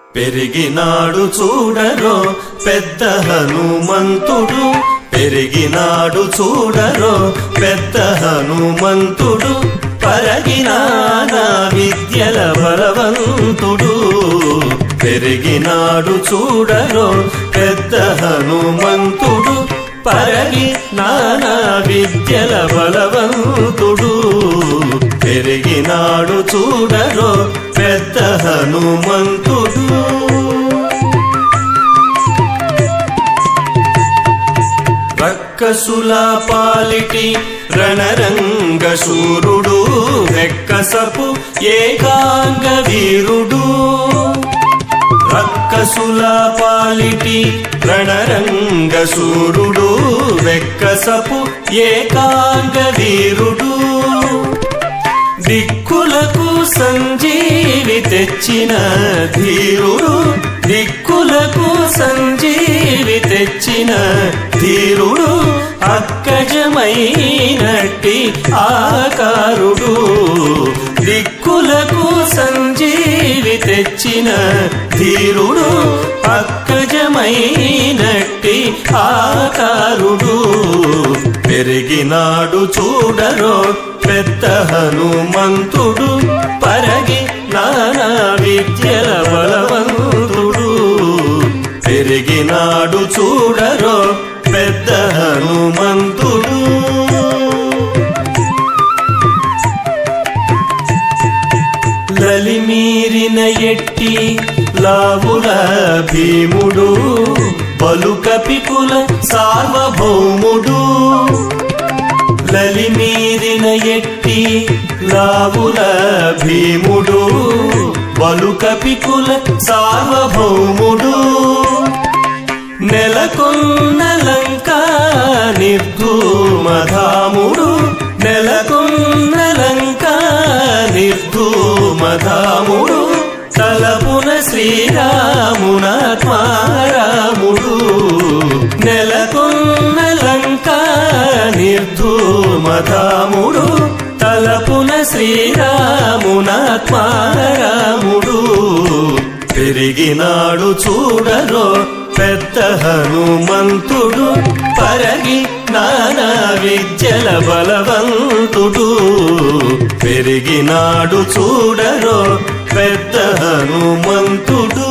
పెరిగినాడు చూడరో పెద్ద హనుమంతుడు పెరిగినాడు చూడరో పెద్ద హనుమంతుడు పరగినాన విద్యల బలవంతుడు పెరిగినాడు చూడరో పెద్ద హనుమంతుడు పరగి నానా విద్యల బలవంతుడు పెరిగినాడు చూడరో పెద్ద హనుమంతుడు రక్కసుల పాలిటి రణరంగ శూరుడు వెక్కసపు ఏకాంగ వీరుడు రక్కసుల పాలిటి రణరంగ శూరుడు వెక్కసపు ఏకాంగ వీరుడు దిక్కులకు సంజీవి తెచ్చిన ధీరుడు దిక్కులకు సంజీవి తెచ్చిన ధీరుడు అక్కజమైనట్టి ఆకారుడు దిక్కులకు సంజీవి తెచ్చిన ధీరుడు అక్కజమైనట్టి ఆకారుడు పెరిగినాడు చూడరో పెద్ద హనుమంతుడు పరగి నానా విద్యల బలవంతుడు పెరిగినాడు చూడరో పెద్ద హనుమంతుడు లలిమీరిన ఎట్టి లావుల భీముడు బలుకపికుల సార్వభౌముడు లలిమీరిన ఎట్టి లావుల భీముడు బలుకపికుల సార్వభౌముడు నెలకొన్న లంక నిర్ధూమధాముడు నెలకొన్న లంక నిర్ధూమధాముడు తలపున శ్రీరామునాత్మారాముడు నెలకొన్న లంక నిర్ధూమధాముడు తలపున శ్రీరామునాత్మారాముడు పెరిగినాడు చూడరో పెద్ద హనుమంతుడు పరగి నానా విద్యల బలవంతుడు పెరిగినాడు చూడరో పెద్ద హనుమంతుడు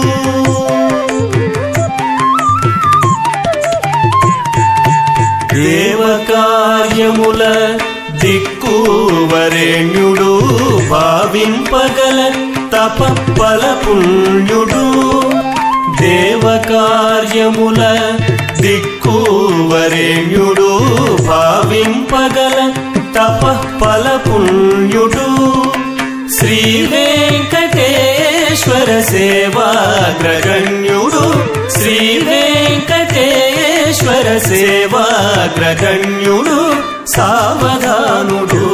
దేవకార్యముల దిక్కు వరేణ్యుడు భావింపగల తపప్పల పుణ్యుడు దేవకార్యముల దిక్కు వరేణ్యుడు భావింపగల తపప్పల పుణ్యుడు శ్రీ వెంకటేశ్వర సేవాగ్రగణ్యుడు శ్రీ వెంకటేశ్వర సేవాగ్రగణ్యుడు సావధానుడు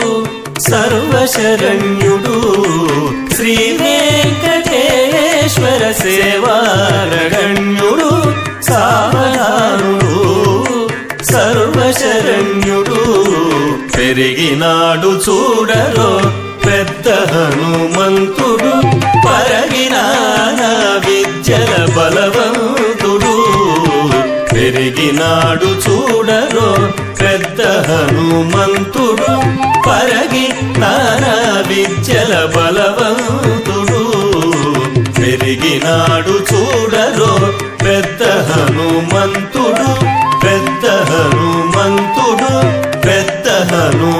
సర్వశరణ్యుడు శ్రీ వెంకటేశ్వర సేవాగ్రగణ్యుడు సావధానుడు సర్వశరణ్యుడు పెరిగినాడు చూడరో పెద్ద హనుమంతుడు పరగినాన విద్యల బలవంతుడు పెరిగినాడు చూడరో పెద్ద హనుమంతుడు పరగి నానా విద్యల బలవంతుడు పెరిగినాడు చూడరో పెద్ద హనుమంతుడు పెద్ద హనుమంతుడు పెద్ద హను